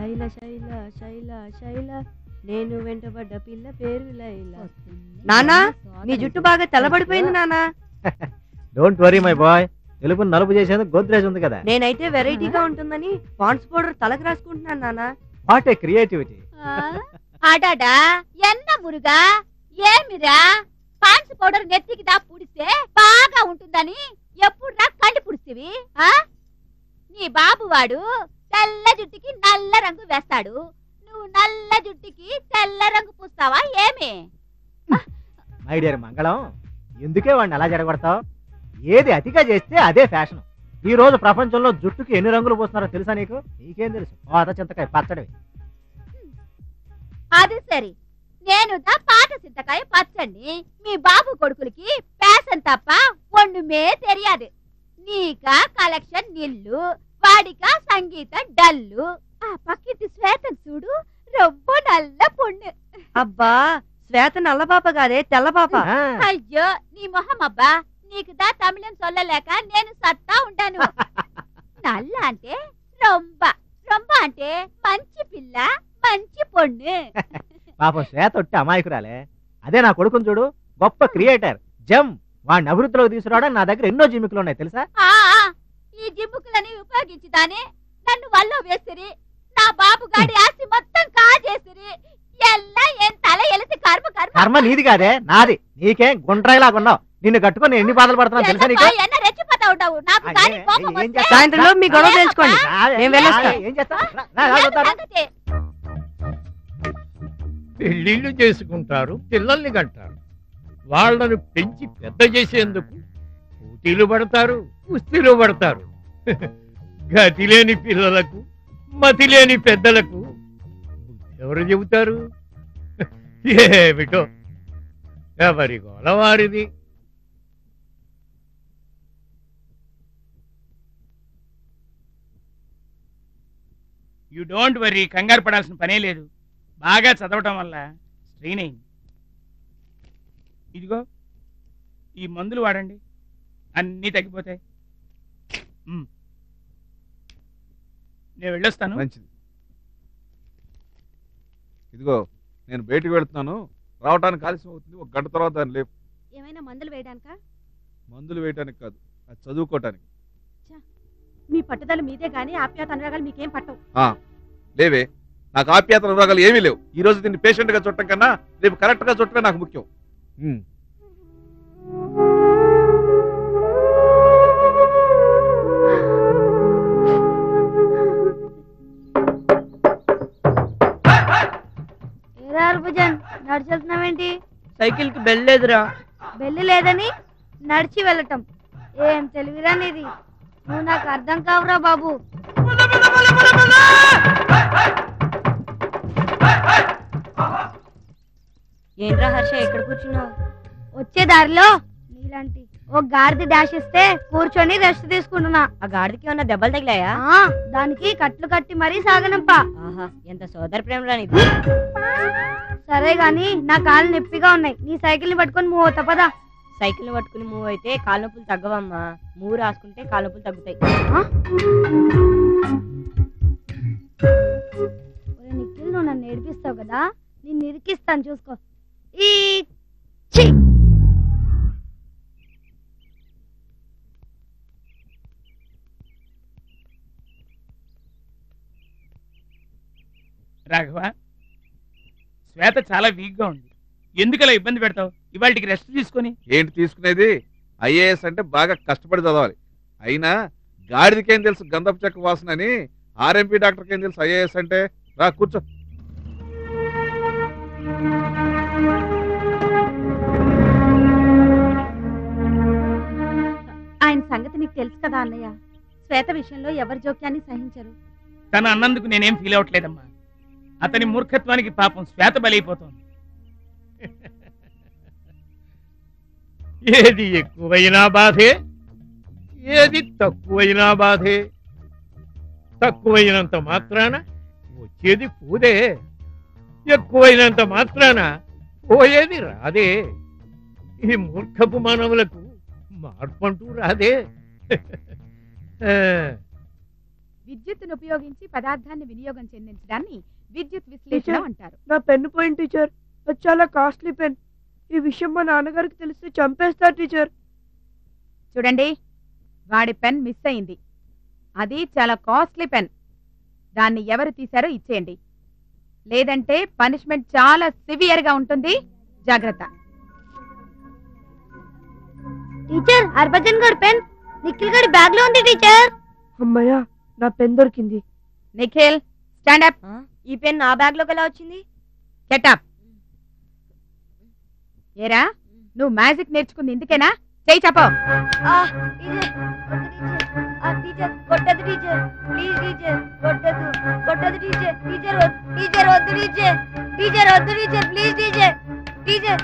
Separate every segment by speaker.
Speaker 1: శైల శైల శైల శైల నేను వెంటబడ్డ పిల్ల పేరు లైల నానా నీ జుట్టు బాగా తెల్లబడిపోయింది నానా
Speaker 2: డోంట్ వరీ మై బాయ్ తెలుపు నలుపు చేసేందుకు గోద్రేజ్ ఉంది కదా
Speaker 1: నేనైతే వెరైటీగా ఉంటుందని పాండ్స్ పౌడర్ తలకు రాసుకుంటున్నాను నానా
Speaker 2: వాట్ ఏ క్రియేటివిటీ
Speaker 3: అడాడా ఎన్న మురుగా ఏమిరా పాన్స్ పౌడర్ నెత్తికి దా పుడిస్తే బాగా ఉంటుందని ఎప్పుడు రా కండి పుడిస్తేవి ఆ నీ బాబు వాడు తెల్ల జుట్టుకి నల్ల రంగు వేస్తాడు నువ్వు నల్ల జుట్టుకి తెల్ల రంగు పూస్తావా ఏమి
Speaker 2: మై డియర్ మంగళం ఎందుకే వాడిని అలా జరగొడతావు ఏది అతిగా చేస్తే అదే ఫ్యాషన్ ఈ రోజు ప్రపంచంలో జుట్టుకి ఎన్ని రంగులు పోస్తున్నారో తెలుసా నీకు నీకేం తెలుసు పాత చింతకాయ పచ్చడివి
Speaker 3: అది సరి నేను దా పాట చింతకాయ పచ్చండి మీ బాబు కొడుకులకి ప్యాషన్ తప్ప ఒండుమే తెలియదు నీక కలెక్షన్ నిల్లు వాడిక సంగీత డల్లు ఆ పక్కింటి శ్వేతం చూడు రొబ్బ నల్ల పొన్ను
Speaker 1: అబ్బా శ్వేత నల్ల పాప కాదే తెల్ల పాప
Speaker 2: ఆ,
Speaker 3: అయ్యో నీ మొహం అబ్బా నీకు దా తమిళం చొల్లలేక నేను సత్తా ఉంటాను నల్ల అంటే రొంబ రొంబ అంటే మంచి పిల్ల మంచి పొన్ను
Speaker 2: పాపం శ్వేత ఒట్టి అమాయకురాలే అదే నా కొడుకుని చూడు గొప్ప క్రియేటర్ జమ్ వాడిని అభివృద్ధిలోకి తీసుకురావడానికి నా దగ్గర ఎన్నో జిమ్మికులు ఉన్నాయి తెలుసా
Speaker 3: ఆ ఆ, ఈ జిమ్ముకులని ఉపయోగించుదానే నన్ను వల్ల వేసిరి నా బాబు గాడి ఆస్తి మొత్తం కాజేసిరి ఎల్లా ఏం తల ఎలిసి కర్మ కర్మ
Speaker 2: కర్మ నీది కాదే నాది నీకే గుండ్రాయిలాగా ఉన్నావు నిన్ను కట్టుకొని నేను ఎన్ని బాధలు పడుతున్నా తెలుసా నీకు
Speaker 3: ఎన్నపా, ఎన్న రెచ్చిపోతా ఉంటావు నాకు
Speaker 2: అదే,
Speaker 3: గాని కోపం
Speaker 2: ఏం
Speaker 3: వస్తే-
Speaker 2: చేస్తా?
Speaker 1: సాయంత్రంలో మీ గొడవ తెలుసుకోండి
Speaker 2: రావే,
Speaker 1: నేను వెళ్ళొస్తా.
Speaker 2: రావే, ఏం చేస్తా రా, రా, రా,
Speaker 3: ఏంటి
Speaker 2: చూద్దాం.
Speaker 3: సంగతి?
Speaker 4: పెళ్లిళ్ళు చేసుకుంటారు పిల్లల్ని కంటారు వాళ్ళను పెంచి పెద్ద చేసేందుకు పోటీలు పడతారు కుస్తీలు పడతారు గతి లేని పిల్లలకు మతి లేని పెద్దలకు బుద్ధి ఎవరు చెబుతారు ఏమిటో ఎవరి గోల వారిది
Speaker 5: యూ డోంట్ వరీ కంగారు పడాల్సిన పనే లేదు బాగా చదవటం వల్ల స్ట్రెయిన్ అయింది ఇదిగో ఈ మందులు వాడండి అన్నీ తగ్గిపోతాయి మ్. నేను వెళ్ళొస్తాను
Speaker 6: మంచిది ఇదిగో నేను బయటికి వెళ్తున్నాను రావడానికి ఆలస్యం అవుతుంది ఒక గంట తర్వాత దాన్ని లేపు
Speaker 3: ఏమైనా మందులు వేయడానిక
Speaker 6: మందులు వేయటానికి కాదు అది చదువుకోవటానికి
Speaker 3: మీ పట్టుదల మీదే గాని ఆప్యాత అనురాగాలు మీకేం పట్టవు
Speaker 6: లేవే నాకు ఆప్యాత అనురాగాలు ఏమీ లేవు ఈ రోజు దీన్ని పేషెంట్ గా చుట్టం కన్నా రేపు కరెక్ట్ గా చుట్టమే నాకు ముఖ్యం ఉమ్.
Speaker 3: ఏరా భుజన్ నడిచి వెళ్తున్నావేంటి
Speaker 1: సైకిల్ కి బెల్లేదురా
Speaker 3: బెల్లి లేదని నడిచి వెళ్ళటం ఏం తెలివిరా నీది నువ్వు నాకు అర్థం కావురా బాబు
Speaker 1: ఏంట్రా హర్ష ఎక్కడ కూర్చున్నావు
Speaker 3: వచ్చే దారిలో నీలాంటి ఓ గాడిద డాష్ ఇస్తే కూర్చొని రెస్ట్ తీసుకుంటున్నా
Speaker 1: ఆ గాడిదకి ఏమన్నా దెబ్బలు తగిలాయా
Speaker 3: ఆ, దానికి కట్లు కట్టి మరీ సాగనంప
Speaker 1: ఆహా ఎంత సోదర ప్రేమరా నీది
Speaker 3: సరే గాని నా కాళ్ళు నొప్పిగా ఉన్నాయి నీ సైకిల్ ని పట్టుకొని మూవ్ అవుతా పదా
Speaker 1: సైకిల్ పట్టుకుని మూవ్ అయితే కాళ్ళ నొప్పులు తగ్గవమ్మా మూవ్ రాసుకుంటే కాళ్ళ నొప్పులు తగ్గుతాయి
Speaker 3: ఒరే నిఖిల్ నువ్వు నన్ను ఏడిపిస్తావు కదా నిన్ను ఇరికిస్తాను చూసుకో ఈ ఛీ!
Speaker 5: రాఘవ శ్వేత చాలా వీక్ గా ఉంది ఎందుకలా ఇబ్బంది పెడతావు ఇవాళకి రెస్ట్ తీసుకొని
Speaker 6: ఏంటి తీసుకునేది ఐఏఎస్ అంటే బాగా కష్టపడి చదవాలి అయినా గాడిదకేం తెలుసు గంధపు చెక్క వాసన అని ఆర్ఎంపీ డాక్టర్కి ఏం తెలుసు ఐఏఎస్ అంటే రా కూర్చో
Speaker 3: ఆయన సంగతి నీకు తెలుసు కదా అన్నయ్య శ్వేత విషయంలో ఎవరి జోక్యాన్ని సహించరు
Speaker 5: తను అన్నందుకు నేనేం ఫీల్ అవ్వట్లేదమ్మా అతని మూర్ఖత్వానికి పాపం శ్వేత బలైపోతోంది
Speaker 4: ఏది ఎక్కువైనా బాధే ఏది తక్కువైనా బాధే తక్కువైనంత మాత్రాన వచ్చేది పూదే ఎక్కువైనంత మాత్రాన పోయేది రాదే ఈ మూర్ఖపు మానవులకు మార్పంటూ రాదే ఆ,
Speaker 7: విద్యుత్తును ఉపయోగించి పదార్థాన్ని వినియోగం చెందించడాన్ని విద్యుత్ విశ్లేషణ
Speaker 8: టీచర్.
Speaker 7: అంటారు
Speaker 8: నా పెన్ను పోయింది టీచర్ అది చాలా కాస్ట్లీ పెన్ ఈ విషయం మా నాన్నగారికి తెలిస్తే చంపేస్తారు టీచర్
Speaker 7: చూడండి వాడి పెన్ మిస్ అయింది అది చాలా కాస్ట్లీ పెన్ దాన్ని ఎవరు తీశారో ఇచ్చేయండి లేదంటే పనిష్మెంట్ చాలా సివియర్ గా ఉంటుంది జాగ్రత్త
Speaker 1: టీచర్ హర్భజన్ గారి పెన్ నిఖిల్ గారి బ్యాగ్ లో ఉంది టీచర్
Speaker 8: అమ్మయ్యా నా పెన్ దొరికింది
Speaker 7: నిఖిల్ స్టాండ్ అప్
Speaker 1: ఈ పెన్ నా బ్యాగ్ లోకి ఎలా వచ్చింది
Speaker 7: గెట్ అప్ ఏరా నువ్వు మ్యాజిక్ నేర్చుకుంది ఇందుకేనా చేయి చెప్పు
Speaker 1: ఆ, టీచర్ వద్దు టీచర్ ఆ, టీచర్ కొట్టదు టీచర్ ప్లీజ్ టీచర్ కొట్టదు కొట్టదు టీచర్ టీచర్ వద్దు టీచర్ వద్దు టీచర్ టీచర్ వద్దు టీచర్ ప్లీజ్ టీచర్ టీచర్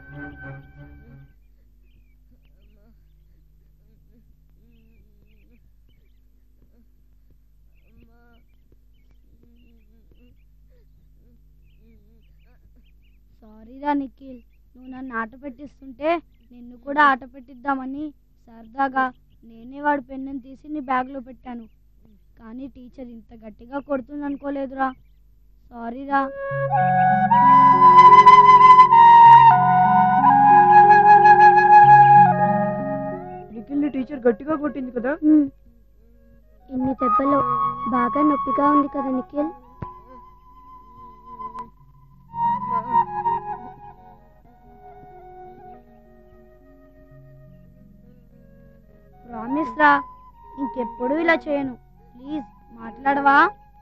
Speaker 9: సారీరా నిఖిల్ నువ్వు నన్ను ఆట పెట్టిస్తుంటే నిన్ను కూడా ఆట పెట్టిద్దామని సరదాగా నేనే వాడి పెన్నుని తీసి నీ బ్యాగ్లో పెట్టాను కానీ టీచర్ ఇంత గట్టిగా కొడుతుంది అనుకోలేదురా సారీరా
Speaker 8: నిఖిల్ని టీచర్ గట్టిగా కొట్టింది కదా
Speaker 9: ఇన్ని దెబ్బలు బాగా నొప్పిగా ఉంది కదా నిఖిల్ ప్రామిస్ రా ఇంకెప్పుడు ఇలా చేయను ప్లీజ్ మాట్లాడవా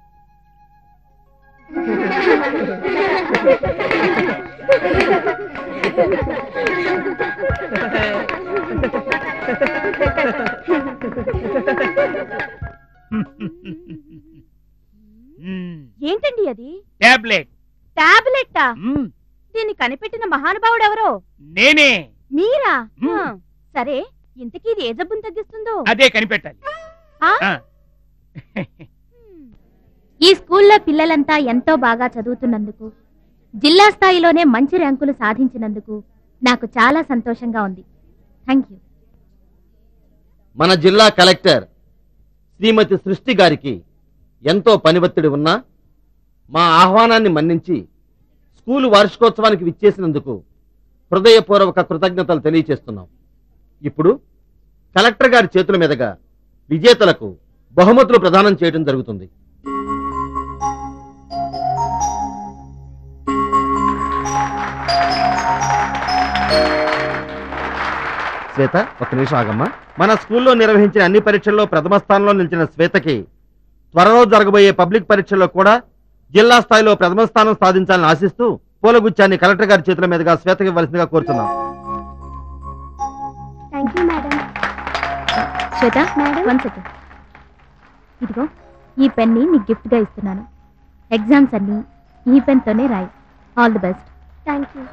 Speaker 3: ఏంటండి అది
Speaker 5: టాబ్లెట్
Speaker 3: టాబ్లెట్టా
Speaker 5: మ్మ్.
Speaker 3: దీన్ని కనిపెట్టిన మహానుభావుడు ఎవరో
Speaker 5: నేనే
Speaker 3: మీరా
Speaker 5: మ్మ్.
Speaker 3: ఆ, సరే ఇంతకీ ఇది ఏ జబ్బును తగ్గిస్తుందో
Speaker 5: అదే కనిపెట్టాలి
Speaker 3: ఆ?
Speaker 5: ఆ.
Speaker 3: ఈ స్కూల్లో పిల్లలంతా ఎంతో బాగా చదువుతున్నందుకు జిల్లా స్థాయిలోనే మంచి ర్యాంకులు సాధించినందుకు నాకు చాలా సంతోషంగా ఉంది థ్యాంక్ యూ
Speaker 10: మన జిల్లా కలెక్టర్ శ్రీమతి సృష్టి గారికి ఎంతో పని ఒత్తిడి ఉన్నా మా ఆహ్వానాన్ని మన్నించి స్కూలు వార్షికోత్సవానికి విచ్చేసినందుకు హృదయపూర్వక కృతజ్ఞతలు తెలియచేస్తున్నాం ఇప్పుడు కలెక్టర్ గారి చేతుల మీదుగా విజేతలకు బహుమతులు ప్రదానం చేయడం జరుగుతుంది శ్వేత ఒక నిమిషం ఆగమ్మా మన స్కూల్లో నిర్వహించిన అన్ని పరీక్షల్లో ప్రథమ స్థానంలో నిలిచిన శ్వేతకి త్వరలో జరగబోయే పబ్లిక్ పరీక్షల్లో కూడా జిల్లా స్థాయిలో ప్రథమ స్థానం సాధించాలని ఆశిస్తూ పూలగుచ్చాన్ని కలెక్టర్ గారి చేతుల మీదుగా శ్వేతకి ఇవ్వాల్సిందిగా కోరుతున్నాం
Speaker 9: thank you madam
Speaker 3: Shweta
Speaker 9: madam
Speaker 3: one second ఇదిగో ఈ పెన్ని నీకు గిఫ్ట్ గా ఇస్తున్నాను ఎగ్జామ్స్ అన్ని ఈ పెన్ తోనే రాయి all the best
Speaker 9: thank you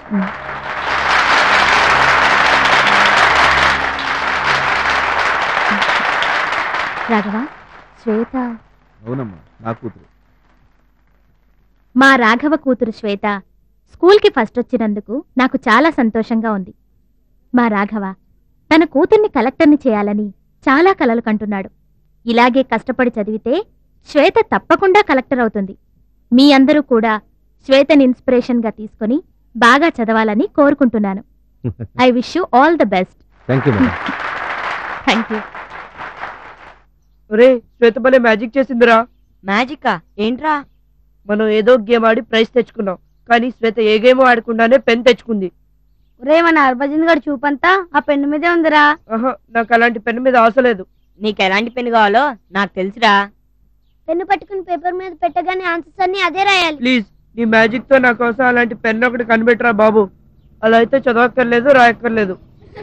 Speaker 3: Raghava Shweta
Speaker 6: అవునమ్మా నా కూతురు
Speaker 3: మా రాఘవ కూతురు శ్వేత స్కూల్కి ఫస్ట్ వచ్చినందుకు నాకు చాలా సంతోషంగా ఉంది మా రాఘవ తన కూతుర్ని కలెక్టర్ని చేయాలని చాలా కలలు కంటున్నాడు ఇలాగే కష్టపడి చదివితే శ్వేత తప్పకుండా కలెక్టర్ అవుతుంది మీ అందరూ కూడా శ్వేతని ఇన్స్పిరేషన్గా తీసుకొని బాగా చదవాలని కోరుకుంటున్నాను I wish you all the best
Speaker 10: thank you madam
Speaker 3: thank you
Speaker 8: ఒరే శ్వేత భలే మ్యాజిక్ చేసిందిరా
Speaker 1: మ్యాజికా ఏంట్రా
Speaker 8: మనం ఏదో గేమ్ ఆడి ప్రైజ్ తెచ్చుకున్నాం కానీ శ్వేత ఏ గేమ్ ఆడకుండానే పెన్ తెచ్చుకుంది
Speaker 9: ఒరే మన హర్భజన్ గారి చూపంతా ఆ పెన్ను మీదే ఉందిరా
Speaker 8: ఆహా నాకు అలాంటి పెన్ మీద ఆశ లేదు
Speaker 1: నీకు ఎలాంటి పెన్ కావాలో నాకు తెలుసురా
Speaker 9: పెన్ను పట్టుకుని పేపర్ మీద పెట్టగానే ఆన్సర్స్ అన్ని అదే రాయాలి
Speaker 8: ప్లీజ్ నీ మ్యాజిక్ తో నా కోసం అలాంటి పెన్ ఒకటి కనిపెట్టరా బాబు అలా అయితే చదవక్కర్లేదు రాయక్కర్లేదు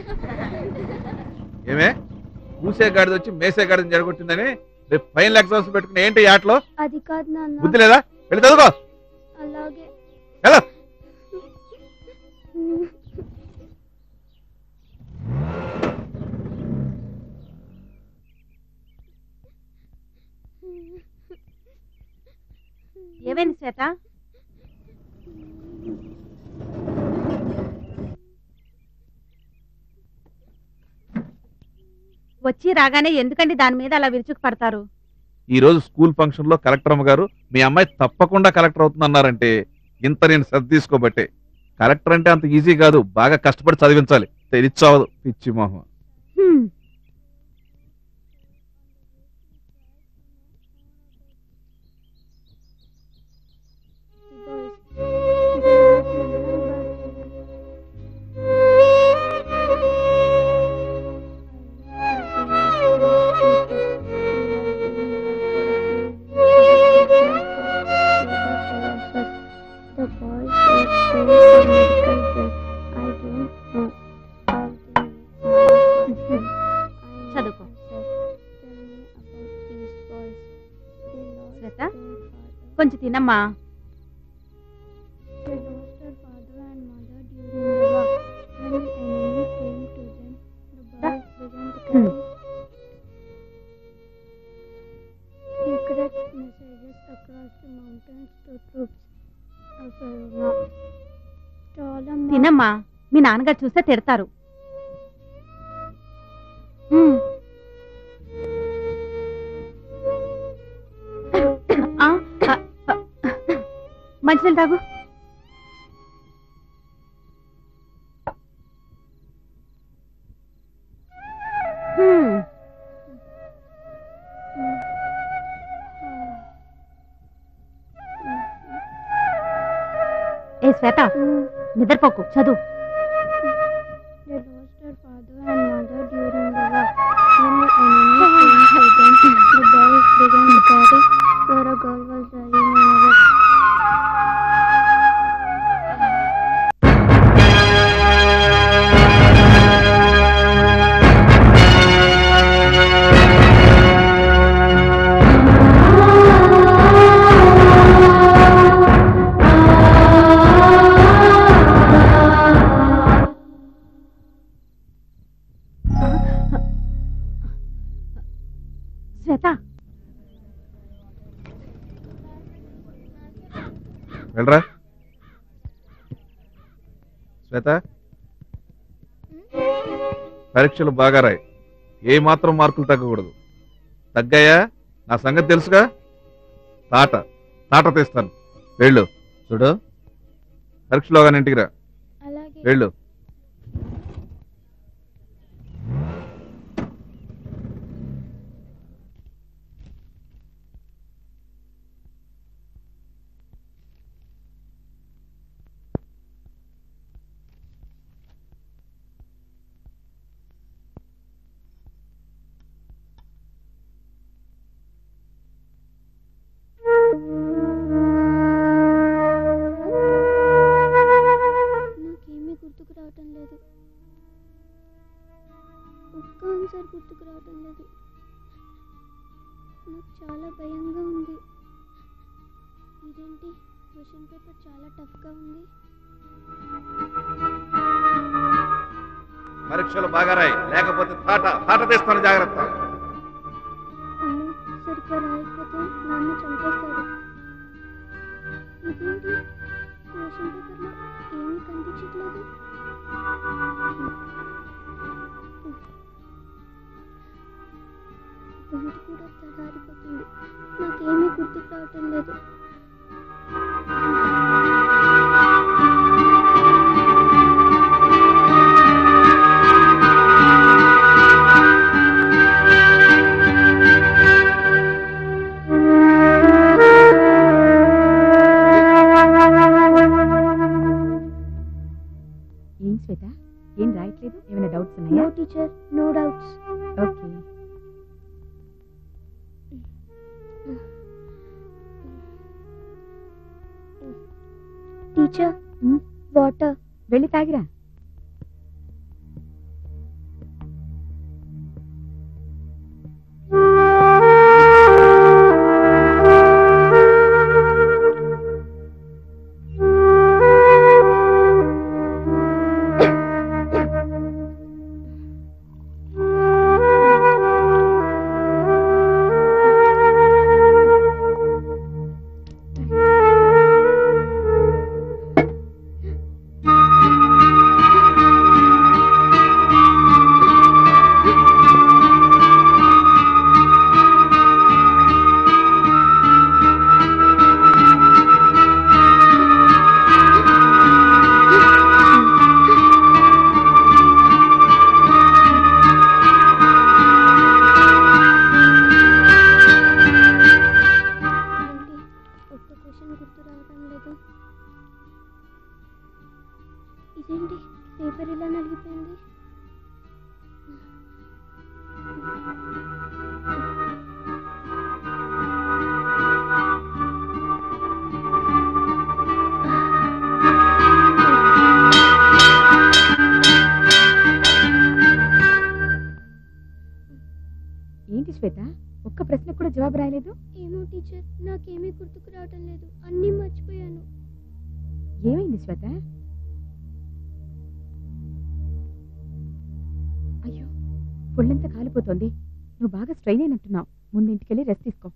Speaker 6: ఏమే పూసే గాడిద వచ్చి మేసే గాడిదని జరగొట్టిందని రేపు ఫైనల్ ఎగ్జామ్స్ పెట్టుకుని ఏంటి ఈ ఆటలో
Speaker 9: అది కాదు నాన్న
Speaker 6: బుద్ధి లేదా వెళ్ళి చదువుకో
Speaker 9: అలాగే
Speaker 6: హలో
Speaker 3: ఏమైంది శ్వేత వచ్చి రాగానే ఎందుకండి దాని మీద అలా విరుచుకు పడతారు
Speaker 6: ఈ రోజు స్కూల్ ఫంక్షన్ లో కలెక్టర్ అమ్మ గారు మీ అమ్మాయి తప్పకుండా కలెక్టర్ అవుతుందన్నారంటే ఇంత నేను శ్రద్ధ తీసుకోబట్టే కలెక్టర్ అంటే అంత ఈజీ కాదు బాగా కష్టపడి చదివించాలి తెలియచావదు పిచ్చి మొహం
Speaker 3: హ్మ్.
Speaker 9: The boys were saying the medical bill. I don't know how they
Speaker 3: చదువుకో
Speaker 9: Tell me about these boys. They lost
Speaker 3: Shweta
Speaker 9: their father.
Speaker 3: కొంచెం తినమ్మా
Speaker 9: They lost their father and mother during the war. When the enemy came to them, the boys began to carry secret messages across the mountains to troops of Verona. Ptolemy
Speaker 3: తినమ్మా మీ నాన్నగారు చూస్తే తిడతారు హ్మ్. ఆ, ఆ, ఆ. మంచినీళ్ళు తాగు హ్మ్. ఏ శ్వేత నిద్రపోకు చదువు
Speaker 9: They lost their father and mother during the war. When the enemy came to them, the boys began to carry where a girl was dying in a wet.
Speaker 3: శ్వేత
Speaker 6: వెళ్ళరా శ్వేత పరీక్షలు బాగా రాయి ఏ మాత్రం మార్కులు తగ్గకూడదు తగ్గాయా నా సంగతి తెలుసుగా తాట తాట తీస్తాను వెళ్ళు చూడు పరీక్షలోగానే ఇంటికి రా
Speaker 9: అలాగే
Speaker 6: వెళ్ళు
Speaker 9: నాకేమీ గుర్తుకు రావటం లేదు ఒక్క ఆన్సర్ గుర్తుకు రావటం లేదు నాకు చాలా భయంగా ఉంది ఇదేంటి క్వశ్చన్ పేపర్ చాలా టఫ్గా ఉంది
Speaker 6: పరీక్షలు బాగా రాయి లేకపోతే తాట తాట తీస్తాను జాగ్రత్త
Speaker 9: అమ్మో సరిగ్గా రాయకపోతే నాన్న చంపేస్తాడు ఇదేంటి క్వశ్చన్ పేపర్లో ఏమీ కనిపించట్లేదు గొంతు కూడా తడారిపోతుంది నాకేమీ గుర్తుకు రావటం లేదు
Speaker 7: ఏం శ్వేత ఏం రాయట్లేదు ఏమైనా డౌట్స్
Speaker 9: నో
Speaker 7: ఉన్నాయా
Speaker 9: teacher no doubts
Speaker 7: okay
Speaker 9: teacher
Speaker 7: Hmm?
Speaker 9: Water
Speaker 7: వెళ్ళి తాగిరా
Speaker 9: ఆ గుర్తు రావడం లేదు ఇదేంటి పేపర్ ఇలా నలిగిపోయింది
Speaker 7: ఏంటి శ్వేత ఒక్క ప్రశ్న కూడా జవాబు రాయలేదు
Speaker 9: ఏమో టీచర్ నాకేమీ గుర్తుకు రావడం లేదు అన్నీ మర్చిపోయాను
Speaker 7: ఏమైంది శ్వేత అయ్యో ఒళ్ళంతా కాలిపోతోంది నువ్వు బాగా స్ట్రెయిన్ అయినట్టున్నావు ముందు ఇంటికెళ్ళి రెస్ట్ తీసుకో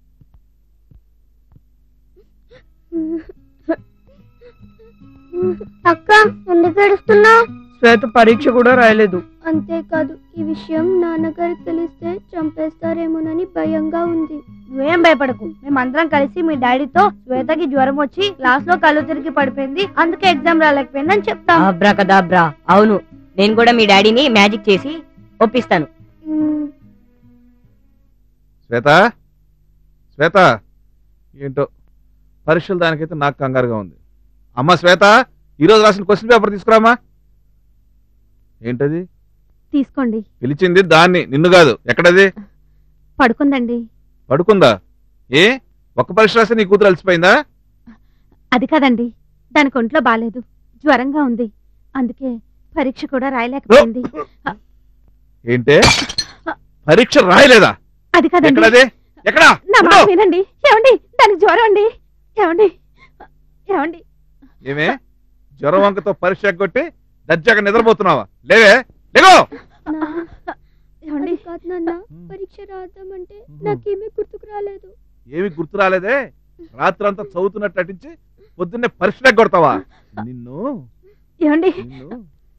Speaker 9: అక్క ఎందుకు ఏడుస్తున్నావు
Speaker 8: శ్వేత పరీక్ష కూడా రాయలేదు
Speaker 9: అంతేకాదు ఈ విషయం నాన్నగారికి తెలిస్తే చంపేస్తారేమోనని భయంగా ఉంది నువ్వేం భయపడకు మేమందరం కలిసి మీ డాడీతో శ్వేతకి జ్వరం వచ్చి క్లాస్ లో కళ్ళు తిరిగి పడిపోయింది అందుకే ఎగ్జామ్ రాలేకపోయిందని చెప్తాం
Speaker 11: అబ్రా కదాబ్రా అవును నేను కూడా మీ డాడీని మ్యాజిక్ చేసి ఒప్పిస్తాను
Speaker 9: మ్మ్.
Speaker 6: శ్వేత శ్వేత ఏంటో పరీక్షలు దానికైతే నాకు కంగారుగా ఉంది అమ్మా శ్వేత ఈరోజు రాసిన క్వశ్చన్ పేపర్ తీసుకురామా ఏంటది
Speaker 7: తీసుకోండి
Speaker 6: పిలిచింది దాన్ని నిన్ను కాదు ఎక్కడది
Speaker 7: పడుకుందండి
Speaker 6: పడుకుందా ఏ ఒక్క పరీక్ష రాస్తే నీ కూతురు అలసిపోయిందా
Speaker 7: అది కాదండి దానికి ఒంట్లో బాలేదు జ్వరంగా ఉంది అందుకే పరీక్ష కూడా రాయలేకపోయింది
Speaker 6: ఏంటే పరీక్ష రాయలేదా
Speaker 7: అది కాదండి
Speaker 6: ఎక్కడది ఎక్కడా
Speaker 7: నా మాట
Speaker 6: ఉండు.
Speaker 7: వినండి ఏమండి దానికి జ్వరం అండి ఏమండి ఏమండి
Speaker 6: ఏమే జ్వరం వంకతో పరీక్ష ఎగ్గొట్టి దర్జాగా నిద్రపోతున్నావా లేవే లేగో
Speaker 9: అది కాదు నాన్న పరీక్ష రాద్దామంటే నాకేమీ గుర్తుకు రాలేదు
Speaker 6: ఏమి గుర్తు రాలేదే రాత్రంతా చదువుతున్నట్టు నటించి పొద్దున్నే పరీక్ష ఎగ్గొడతావా నిన్ను
Speaker 7: ఏమండి
Speaker 6: నిన్ను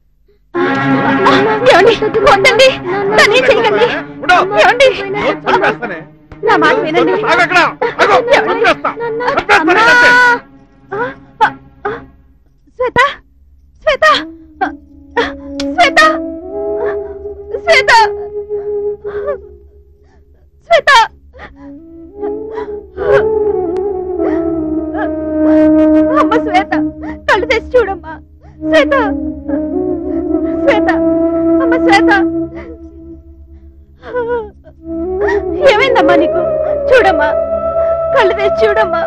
Speaker 7: ఏమండి వద్దండి దాన్ని ఏం చేయకండి
Speaker 6: ఉండు.
Speaker 7: ఏమండి
Speaker 6: నోరు చంపేస్తానే.
Speaker 7: నా మాట వినండి
Speaker 6: ఆగు అక్కడ. ఆగు. చంపేస్తా. చంపేస్తా నేనంటే.
Speaker 7: శ్వేత శ్వేత శ్వేత శ్వేత శ్వేత అమ్మ శ్వేత కళ్ళు తెచ్చి చూడమ్మా శ్వేత శ్వేత అమ్మ శ్వేత ఏమైందమ్మా నీకు చూడమ్మా కళ్ళు తెచ్చి చూడమ్మా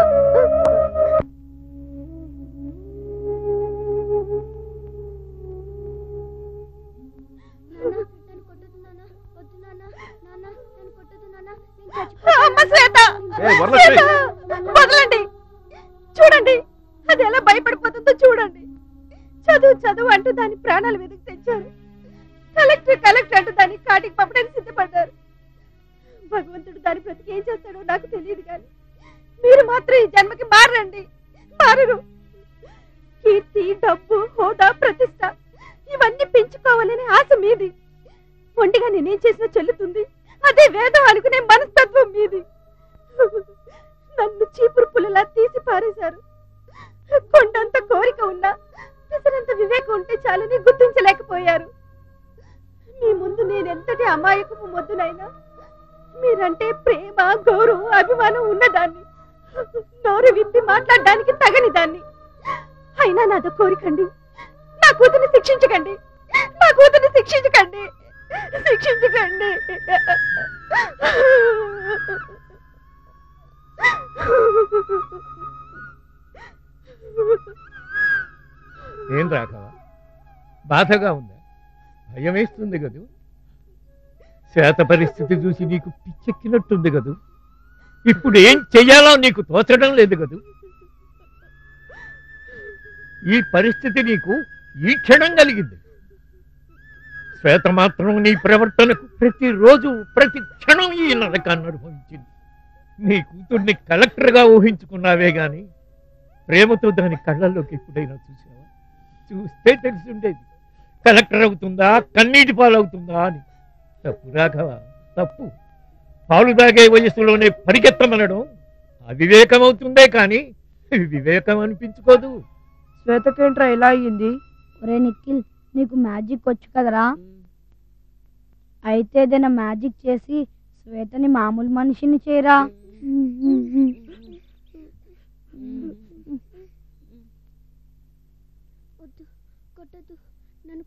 Speaker 7: అమ్మ శ్వేత
Speaker 6: ఏయ్, వరలక్ష్మి.
Speaker 7: శ్వేత, వదలండి చూడండి అది ఎలా భయపడిపోతుందో చూడండి చదువు చదువు అంటూ దాని ప్రాణాల మీదకి తెచ్చారు కలెక్టర్ కలెక్టర్ అంటూ దాన్ని కాటికి పంపడానికి సిద్ధపడ్డారు భగవంతుడు దాని బ్రతికి ఏం చేస్తాడో నాకు తెలియదు కానీ మీరు మాత్రం ఈ జన్మకి మారండి మారరు కీర్తి డబ్బు హోదా ప్రతిష్ట ఇవన్నీ పెంచుకోవాలనే ఆశ మీది ఒంటిగా నేనేం చేసినా చెల్లుతుంది అదే వేదం అనుకునే మనస్తత్వం మీది నన్ను చీపురు పుల్లలా తీసి పారేశారు కొండంత కోరిక ఉన్నా పిసరంత వివేకం ఉంటే చాలని గుర్తించలేకపోయారు మీ ముందు నేనెంతటి అమాయకపు మొద్దునైనా మీరంటే ప్రేమ గౌరవం అభిమానం ఉన్నదాన్ని నోరు విప్పి మాట్లాడడానికి తగని దాన్ని అయినా నాదో కోరికండి నా కూతుర్ని శిక్షించకండి నా కూతుర్ని శిక్షించకండి శిక్షించకండి
Speaker 4: ఏం రాఘవ బాధగా ఉందా భయం వేస్తుంది కదూ శ్వేత పరిస్థితి చూసి నీకు పిచ్చెక్కినట్టుంది కదూ ఇప్పుడు ఏం చెయ్యాలో నీకు తోచడం లేదు కదూ ఈ పరిస్థితి నీకు ఈ క్షణం కలిగింది శ్వేత మాత్రం నీ ప్రవర్తనకు ప్రతిరోజు ప్రతి క్షణం ఈ నరకాన్ని అనుభవించింది నీ కూతుర్ని కలెక్టర్గా ఊహించుకున్నావే గాని ప్రేమతో దాని కళ్ళల్లోకి ఎప్పుడైనా చూసావా చూస్తే తెలిసి ఉండేది కలెక్టర్ అవుతుందా కన్నీటి పాలవుతుందా అని తప్పు రాఘవ తప్పు పాలు తాగే వయసులోనే పరిగెత్తమనడం అవివేకం అవుతుందే కానీ వివేకం అనిపించుకోదు
Speaker 8: శ్వేతకేంట్రా ఇలా అయ్యింది
Speaker 9: ఒరే నిఖిల్ నీకు మ్యాజిక్ వచ్చు కదరా అయితే ఏదైనా మ్యాజిక్ చేసి శ్వేతని మామూలు మనిషిని చేయరా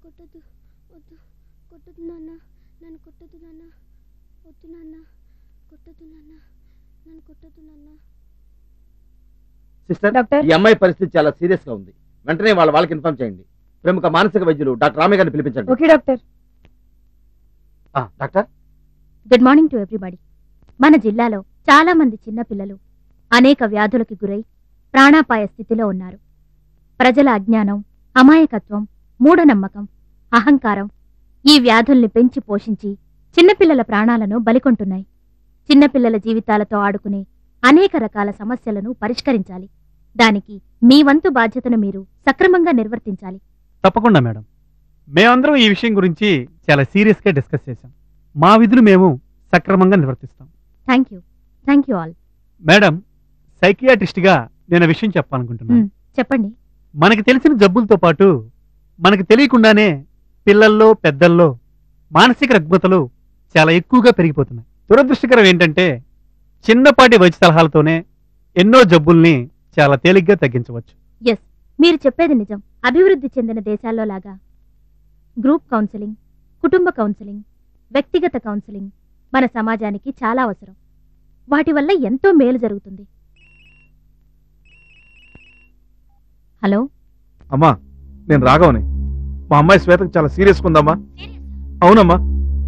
Speaker 9: కొట్టద్దు వద్దు కొట్టద్దు నాన్న నన్ను కొట్టద్దు నాన్న వద్దు నాన్న కొట్టద్దు నాన్న నన్ను కొట్టద్దు నాన్న
Speaker 10: సిస్టర్
Speaker 7: డాక్టర్
Speaker 10: ఈ అమ్మాయి పరిస్థితి చాలా సీరియస్ గా ఉంది వెంటనే వాళ్ళ వాళ్ళకి ఇన్ఫార్మ్ చేయండి ప్రముఖ మానసిక వైద్యులు డాక్టర్ రామయ్య గారిని పిలిపించండి
Speaker 7: ఓకే డాక్టర్
Speaker 10: ఆ, doctor
Speaker 3: good morning to everybody మన జిల్లాలో చాలా మంది చిన్నపిల్లలు అనేక వ్యాధులకు గురై ప్రాణాపాయ స్థితిలో ఉన్నారు ప్రజల అజ్ఞానం అమాయకత్వం మూఢనమ్మకం అహంకారం ఈ వ్యాధుల్ని పెంచి పోషించి చిన్నపిల్లల ప్రాణాలను బలికొంటున్నాయి చిన్నపిల్లల జీవితాలతో ఆడుకునే అనేక రకాల సమస్యలను పరిష్కరించాలి దానికి మీ వంతు బాధ్యతను మీరు సక్రమంగా నిర్వర్తించాలి
Speaker 12: తప్పకుండా మేడం మేమందరం ఈ విషయం గురించి చాలా సీరియస్ గా డిస్కస్ చేశాం మా విధులు మేము సక్రమంగా నిర్వర్తిస్తాం
Speaker 3: thank you thank you all
Speaker 12: madam psychiatrist గా నేను ఆ విషయం చెప్పాలనుకుంటున్నాను
Speaker 3: మ్, చెప్పండి
Speaker 12: మనకి తెలిసిన జబ్బులతో పాటు మనకి తెలియకుండానే పిల్లల్లో పెద్దల్లో మానసిక రుగ్మతలు చాలా ఎక్కువగా పెరిగిపోతున్నాయి దురదృష్టకరం ఏంటంటే చిన్నపాటి వైద్య సలహాలతోనే ఎన్నో జబ్బుల్ని చాలా తేలిగ్గా తగ్గించవచ్చు
Speaker 3: ఎస్ మీరు చెప్పేది నిజం అభివృద్ధి చెందిన దేశాల్లో లాగా గ్రూప్ కౌన్సిలింగ్ కుటుంబ కౌన్సిలింగ్ వ్యక్తిగత కౌన్సిలింగ్ మన సమాజానికి చాలా అవసరం వాటి వల్ల ఎంతో మేలు జరుగుతుంది హలో
Speaker 6: అమ్మా నేను రాఘవని మా అమ్మాయి శ్వేతకు చాలా సీరియస్ ఉందమ్మా అవునమ్మా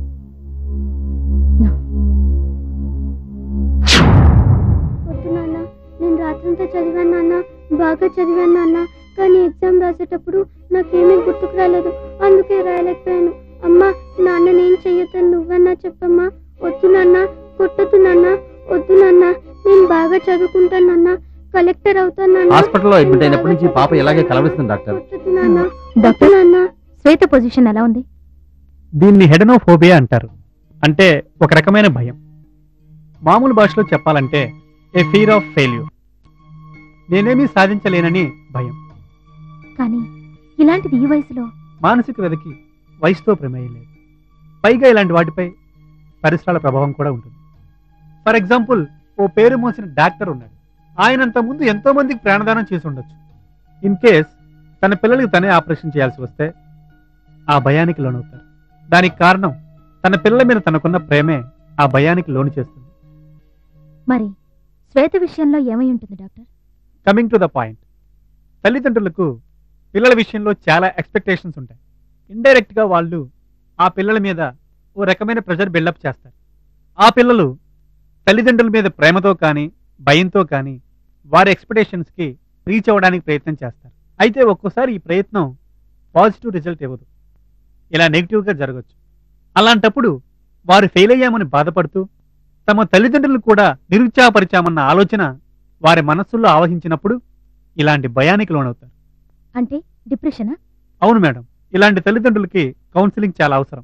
Speaker 9: వద్దు నాన్న నేను రాత్రంతా చదివాను నాన్న బాగా చదివాను నాన్న కానీ ఎగ్జామ్ రాసేటప్పుడు నాకేమీ గుర్తుకు రాలేదు అందుకే రాయలేకపోయాను అమ్మా నాన్న నేను చెయ్యొద్దని నువ్వన్నా చెప్పమ్మా వద్దు నాన్న కొట్టొద్దు నాన్న వద్దు నాన్న నేను బాగా చదువుకుంటాను నాన్న కలెక్టర్ అవుతాను నాన్న
Speaker 10: హాస్పిటల్లో అడ్మిట్ అయినప్పటి నుంచి పాప ఇలాగే కలవరిస్తుంది డాక్టర్
Speaker 9: కొట్టొద్దు నాన్న
Speaker 3: డాక్టర్
Speaker 9: నాన్న
Speaker 3: శ్వేత పొజిషన్ ఎలా ఉంది
Speaker 12: దీన్ని హెడనోఫోబియా అంటారు అంటే ఒక రకమైన భయం మామూలు భాషలో చెప్పాలంటే ఏ ఫీర్ ఆఫ్ ఫెయిల్యూర్ నేనేమీ సాధించలేనని భయం
Speaker 3: కానీ ఇలాంటిది ఈ వయసులో
Speaker 12: మానసిక వ్యధికి వయసుతో ప్రమేయం లేదు పైగా ఇలాంటి వాటిపై పరిసరాల ప్రభావం కూడా ఉంటుంది ఫర్ ఎగ్జాంపుల్ ఓ పేరు మోసిన డాక్టర్ ఉన్నాడు ఆయనంత ముందు ఎంతో మందికి ప్రాణదానం చేసి ఉండొచ్చు ఇన్ కేస్ తన పిల్లలకి తనే ఆపరేషన్ చేయాల్సి వస్తే ఆ భయానికి లోనవుతారు దానికి కారణం తన పిల్లల మీద తనకున్న ప్రేమే ఆ భయానికి లోను చేస్తుంది
Speaker 3: మరి శ్వేత విషయంలో ఏమై ఉంటుంది doctor
Speaker 12: coming to the point తల్లిదండ్రులకు పిల్లల విషయంలో చాలా ఎక్స్పెక్టేషన్స్ ఉంటాయి ఇండైరెక్ట్ గా వాళ్ళు ఆ పిల్లల మీద ఓ రకమైన ప్రెషర్ బిల్డప్ చేస్తారు ఆ పిల్లలు తల్లిదండ్రుల మీద ప్రేమతో కానీ భయంతో కానీ వారి ఎక్స్పెక్టేషన్స్ కి రీచ్ అవ్వడానికి ప్రయత్నం చేస్తారు అయితే ఒక్కోసారి ఈ ప్రయత్నం పాజిటివ్ రిజల్ట్ ఇవ్వదు ఇలా నెగిటివ్ గా జరగచ్చు అలాంటప్పుడు వారు ఫెయిల్ అయ్యామని బాధపడుతూ తమ తల్లిదండ్రులు కూడా నిరుత్సాహపరిచామన్న ఆలోచన వారి మనస్సుల్లో ఆవహించినప్పుడు ఇలాంటి భయానికి లోనవుతారు
Speaker 3: అంటే డిప్రెషనా
Speaker 12: అవును మేడం ఇలాంటి తల్లిదండ్రులకి కౌన్సిలింగ్ చాలా అవసరం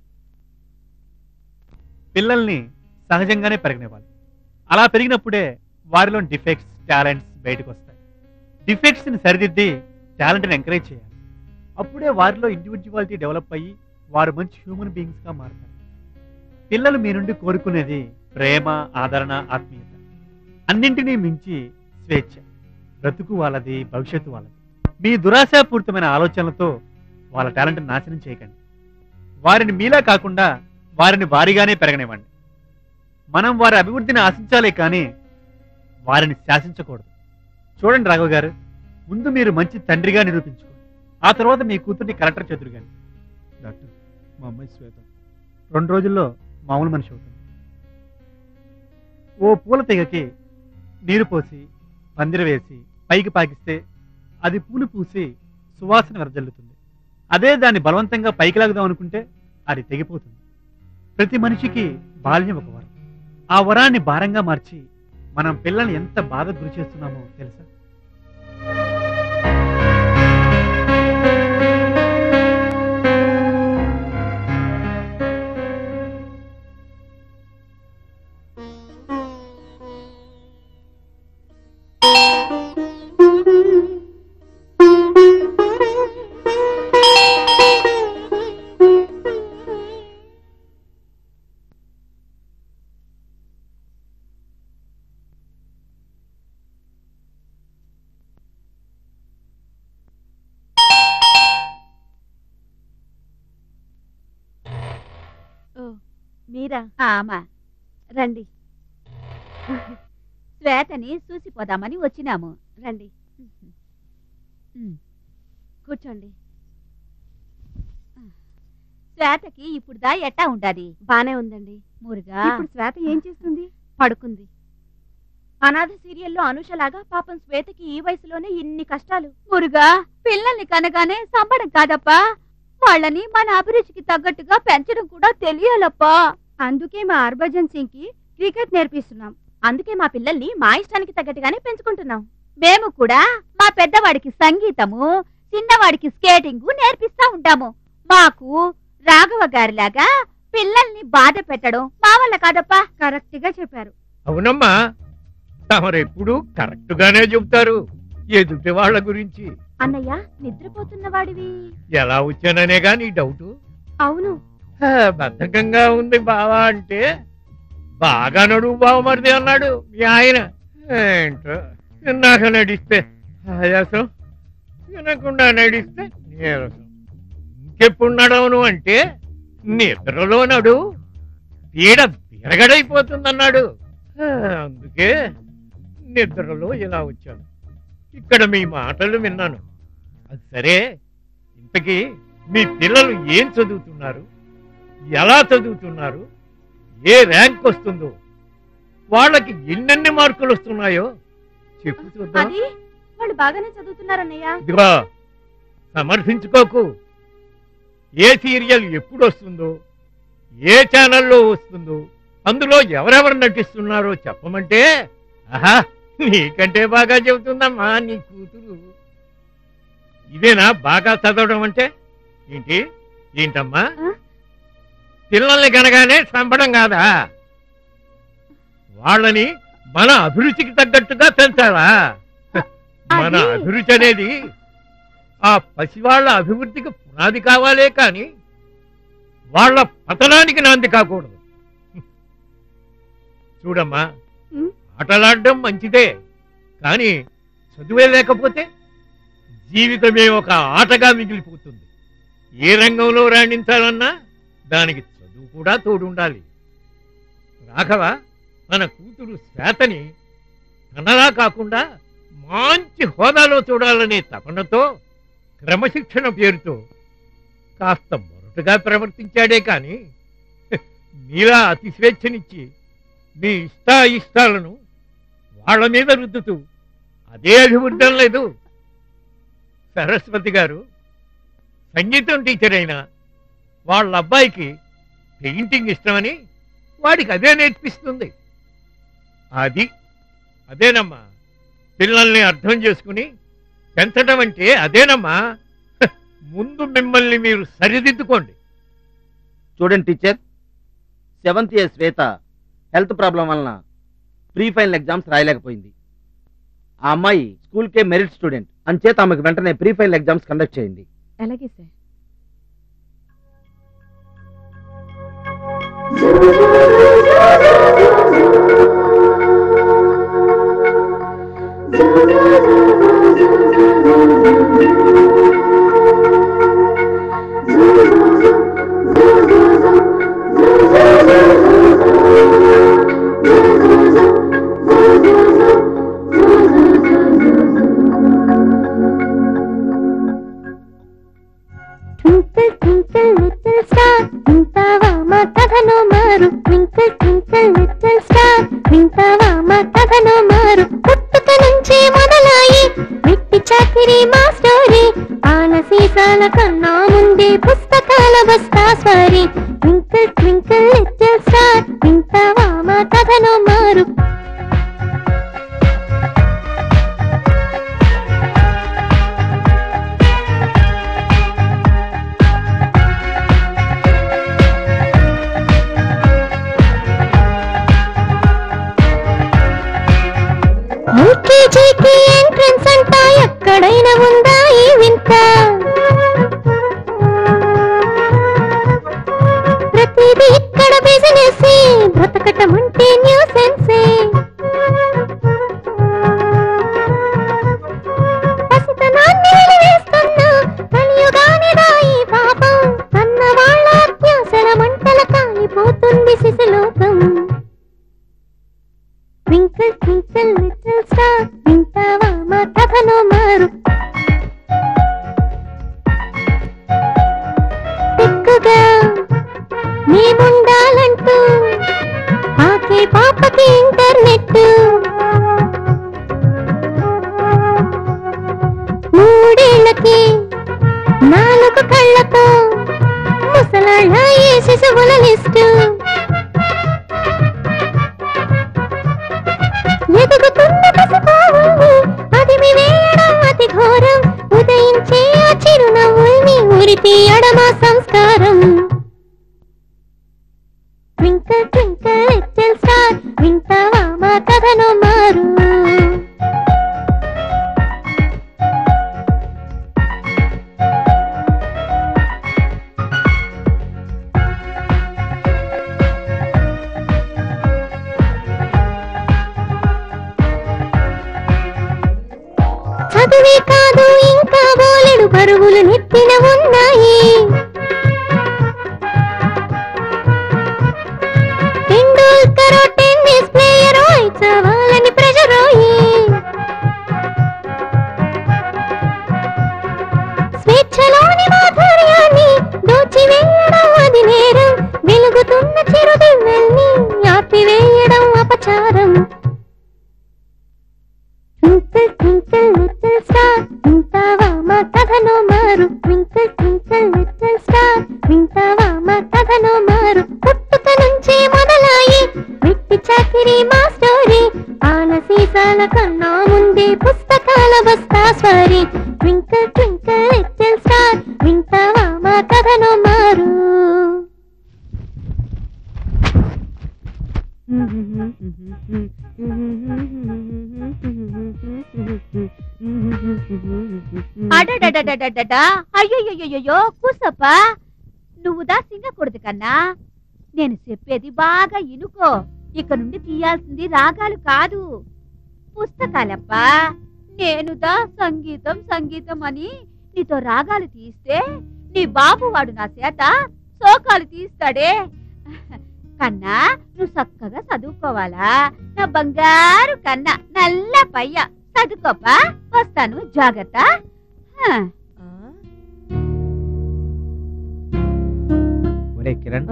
Speaker 12: పిల్లల్ని సహజంగానే పెరగనివ్వాలి అలా పెరిగినప్పుడే వారిలో డిఫెక్ట్స్ టాలెంట్స్ బయటకు వస్తాయి డిఫెక్ట్స్ ని సరిదిద్ది టాలెంట్ని ఎంకరేజ్ చేయాలి అప్పుడే వారిలో ఇండివిజువాలిటీ డెవలప్ అయ్యి వారు మంచి హ్యూమన్ బీయింగ్స్ గా మారుతారు పిల్లలు మీ నుండి కోరుకునేది ప్రేమ ఆదరణ ఆత్మీయత అన్నింటినీ మించి స్వేచ్ఛ బ్రతుకు వాళ్ళది భవిష్యత్తు వాళ్ళది మీ దురాశాపూరితమైన ఆలోచనలతో వాళ్ళ టాలెంట్ నాశనం చేయకండి వారిని మీలా కాకుండా వారిని వారిగానే పెరగనివ్వండి మనం వారి అభివృద్ధిని ఆశించాలే కానీ వారిని శాసించకూడదు చూడండి రాఘవ గారు ముందు మీరు మంచి తండ్రిగా నిరూపించుకోండి ఆ తర్వాత మీ కూతుర్ని కలెక్టర్ చెదురు కానీ
Speaker 6: డాక్టర్ మా అమ్మాయి శ్వేత
Speaker 12: రెండు రోజుల్లో మామూలు మనిషి అవుతుంది ఓ పూల తెగకి నీరు పోసి పందిర వేసి పైకి పాకిస్తే అది పూలు పూసి సువాసన వెరజల్లుతుంది అదే దాన్ని బలవంతంగా పైకి లాగుదాం అనుకుంటే అది తెగిపోతుంది ప్రతి మనిషికి బాల్యం ఒక వరం ఆ వరాన్ని భారంగా మార్చి మనం పిల్లల్ని ఎంత బాధ గురి చేస్తున్నామో తెలుసా
Speaker 1: మీరా
Speaker 3: ఆమా
Speaker 1: రండి
Speaker 3: శ్వేతని చూసిపోదామని వచ్చినాము
Speaker 1: రండి కూర్చోండి
Speaker 3: శ్వేతకి ఇప్పుడు దా ఎట్టా ఉండాది
Speaker 1: బానే ఉందండి
Speaker 3: మురుగా
Speaker 1: ఇప్పుడు శ్వేత ఏం చేస్తుంది పడుకుంది అనాథ సీరియల్లో అనుషలాగా పాపం శ్వేతకి ఈ వయసులోనే ఇన్ని కష్టాలు
Speaker 3: మురుగా పిల్లల్ని కనగానే సంబడం కాదప్పా వాళ్ళని మన అభిరుచికి తగ్గట్టుగా పెంచడం కూడా తెలియాలప్పా
Speaker 1: అందుకే మా హర్భజన్ సింగ్ కి క్రికెట్ నేర్పిస్తున్నాం అందుకే మా పిల్లల్ని మా ఇష్టానికి తగ్గట్టుగానే పెంచుకుంటున్నాం
Speaker 3: మేము కూడా మా పెద్దవాడికి సంగీతము చిన్నవాడికి స్కేటింగ్ నేర్పిస్తా ఉంటాము మాకు రాఘవ గారిలాగా పిల్లల్ని బాధ పెట్టడం మా వల్ల కాదప్పా
Speaker 1: కరెక్ట్ గా చెప్పారు
Speaker 4: అవునమ్మా తమరెప్పుడు కరెక్ట్ గానే చెబుతారు ఎదుటి వాళ్ళ గురించి
Speaker 1: అన్నయ్య నిద్రపోతున్న వాడివి
Speaker 4: ఎలా వచ్చాననేగా నీ డౌట్
Speaker 1: అవును
Speaker 4: బద్ధకంగా ఉంది బావా అంటే బాగా నడువు బావమరిది అన్నాడు మీ ఆయన ఏంటో నాకు నడిస్తే ఆయాసం వినకుండా నడిస్తే నీరసం ఇంకెప్పుడు నడవను అంటే నిద్రలో నడు పీడ విరగడైపోతుందన్నాడు ఆ, అందుకే నిద్రలో ఇలా వచ్చాను ఇక్కడ మీ మాటలు విన్నాను అది సరే ఇంతకీ మీ పిల్లలు ఏం చదువుతున్నారు ఎలా చదువుతున్నారు ఏ ర్యాంక్ వస్తుందో వాళ్ళకి ఎన్నెన్ని మార్కులు వస్తున్నాయో చెప్పు చూద్దాం
Speaker 1: అది వాళ్ళు బాగానే చదువుతున్నారన్నయ్య
Speaker 4: ఇదిగో సమర్థించుకోకు ఏ సీరియల్ ఎప్పుడు వస్తుందో ఏ ఛానల్లో వస్తుందో అందులో ఎవరెవరు నటిస్తున్నారో చెప్పమంటే ఆహా నీకంటే బాగా చెబుతుందమ్మా నీ కూతురు ఇదేనా బాగా చదవడం అంటే ఏంటి ఏంటమ్మా పిల్లల్ని కనగానే చంపడం కాదా వాళ్ళని మన అభిరుచికి తగ్గట్టుగా పెంచాలా మన
Speaker 1: అది-
Speaker 4: అభిరుచి అనేది ఆ పసివాళ్ల అభివృద్ధికి పునాది కావాలే కాని వాళ్ళ పతనానికి నాంది కాకూడదు చూడమ్మా
Speaker 1: ఉం?
Speaker 4: ఆటలాడడం మంచిదే కానీ చదువే లేకపోతే జీవితమే ఒక ఆటగా మిగిలిపోతుంది ఏ రంగంలో రాణించాలన్నా దానికి చదువు కూడా తోడుండాలి రాఘవ మన కూతురు శ్వేతని తనలా కాకుండా మంచి హోదాలో చూడాలనే తపనతో క్రమశిక్షణ పేరుతో కాస్త మొరటుగా ప్రవర్తించాడే కాని మీలా అతి స్వేచ్ఛనిచ్చి మీ ఇష్టా ఇష్టాలను వాళ్ళ మీద రుద్దుతూ అదే అభివృద్ధం లేదు సరస్వతి గారు సంగీతం టీచర్ అయినా వాళ్ళ అబ్బాయికి పెయింటింగ్ ఇష్టమని వాడికి అదే నేర్పిస్తుంది అది అదేనమ్మా పిల్లల్ని అర్థం చేసుకుని పెంచడం అంటే అదేనమ్మా హ, ముందు మిమ్మల్ని మీరు సరిదిద్దుకోండి
Speaker 10: చూడండి teacher seventh year Shweta health problem వలన ప్రీ ఫైనల్ ఎగ్జామ్స్ రాయలేకపోయింది ఆ అమ్మాయి స్కూల్కే మెరిట్ స్టూడెంట్ అంచేత ఆమెకు వెంటనే ప్రీ ఫైనల్ ఎగ్జామ్స్ కండక్ట్ చేయండి
Speaker 7: అలాగే sir
Speaker 13: twinkle twinkle little star వింటావా మా కథను మారు ట్వింకిల్ ట్వింకిల్ లిటిల్ స్టార్ వింటావా మా కథను మారు పుట్టుక నుంచి మొదలాయి వెట్టి చాకిరి మా స్టోరీ పాల సీసాల కన్నా ముందే పుస్తకాల బస్తా స్వారీ ట్వింకిల్ ట్వింకిల్ లిటిల్ స్టార్ వింటావా మా కథను మారు యూకేజీకి ఎంట్రన్స్ అంటా ఎక్కడైనా ఉందా ఈ వింత ప్రతిదీ ఇక్కడ బిజినెస్ బ్రతకటం అంటే న్యూసెన్స్ వింటావా మా కథను మారు ఎక్కుగా మేముండాలంటూ పాకే పాపకి ఇంటర్నెట్ మూడేళ్లకి నాలుగు కళ్ళతో ముసలాళ్ళ ఈ శిశువుల లిస్టు ఎదుగుతున్న పసిపావుల్ని అదిమి వేయడం అతి ఘోరం ఉదయించే ఆ చిరునవ్వుల్ని ఉరి తీయడం ఆ సంస్కారం ట్వింకల్ ట్వింకల్ లిటిల్ స్టార్ వింటావా మా కథను మారు చదువే కాదు ఇంకా బోలెడు బరువులు నెత్తిన ఉన్నాయి టెండూల్కర్ టెన్నిస్ ప్లేయర్ అయిచవాలని ప్రెజరోయి స్వేచ్ఛలోని మాధుర్యాన్ని దోచివేయడం అది నేరం వెలుగుతున్న చిరుదివ్వెల్ని ఆపివేయడం అపచారం ట్వింకిల్ ట్వింకిల్ లిటిల్ స్టార్ వింటావా మా కథను మారు ట్వింకిల్ ట్వింకిల్ లిటిల్ స్టార్ వింటావా మా కథను మారు పుట్టుక నుంచే మొదలాయి వెట్టి చాకిరి మా స్టోరీ పాల సీసాల కన్నా ముందే పుస్తకాల బస్తా స్వారీ ట్వింకిల్ ట్వింకిల్ లిటిల్ స్టార్ వింటావా మా కథను మారు
Speaker 3: అడడడడడడడా అయ్యయ్యో కూసప్ప నువ్వుదా సింగకూడదు కన్నా నేను చెప్పేది బాగా ఇనుకో ఇక నుండి తీయాల్సింది రాగాలు కాదు పుస్తకాలప్పా నేనుదా సంగీతం సంగీతం అని నీతో రాగాలు తీస్తే నీ బాబు వాడు నా చేత శోకాలు తీస్తాడే కన్నా నువ్వు చక్కగా చదువుకోవాలా నా బంగారు కన్నా నల్ల పయ్య చదువుకోపా వస్తాను జాగ్రత్త హ.
Speaker 2: ఒరే కిరణ్